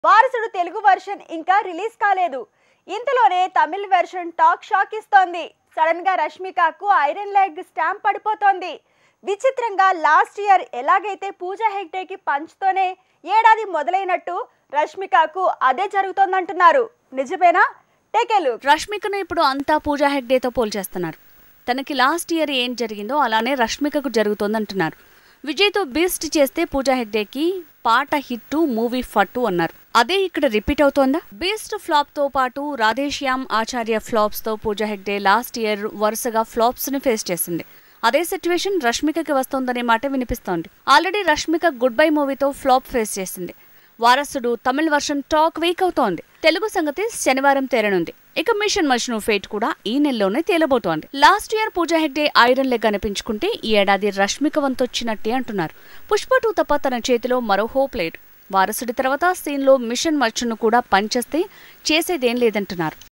వారసుడు తెలుగు వెర్షన్ ఇంకా రిలీజ్ కాలేదు ఇంతలోనే తమిళ్ వెర్షన్ టాక్ షాక్ ఇస్తోంది సడన్ గా రష్మికకు ఐరన్ లెగ్ స్టాంప్ పడిపోతోంది విచిత్రంగా లాస్ట్ ఇయర్ ఎలాగైతే పూజా హెగ్డేకి పంచుతోనే ఏడాది మొదలైనట్టు రష్మికకు అదే జరుగుతోందంటున్నారు నిజమేనా టేకెలు రష్మికను ఇప్పుడు అంతా పూజా హెగ్డేతో పోల్చేస్తున్నారు తనకి లాస్ట్ ఇయర్ ఏం జరిగిందో అలానే రష్మికకు జరుగుతోందంటున్నారు విజయ్తో బీస్ట్ చేస్తే పూజా హెగ్డేకి పాట హిట్టు మూవీ ఫట్టు అన్నారు అదే ఇక్కడ రిపీట్ అవుతోందా బీస్ట్ ఫ్లాప్ తో పాటు రాధేశ్యామ్ ఆచార్య ఫ్లాప్స్ తో పూజా హెగ్డే లాస్ట్ ఇయర్ వరుసగా ఫ్లాప్స్ ని ఫేస్ చేసింది అదే సిచ్యువేషన్ రష్మికకి వస్తోందనే మాట వినిపిస్తోంది ఆల్రెడీ రష్మిక గుడ్ బై మూవీతో ఫ్లాప్ ఫేస్ చేసింది Varasudu Tamil version talk week అవుతోంది తెలుగు సంగతి శనివారం తేరనుంది ఇక మిషన్ మజ్ను ఫేట్ కూడా ఈ నెలలోనే తేలబోతోంది last year Pooja Hegde iron leg అనిపించుకుంటే ఈ ఏడాది రష్మిక వంతొచ్చినట్టే అంటున్నారు పుష్ప టూ తప్ప తన చేతిలో మరో హోప్ లేదు వారసుడి తర్వాత సీన్లో మిషన్ మజ్ను కూడా పనిచేస్తే చేసేదేం లేదంటున్నారు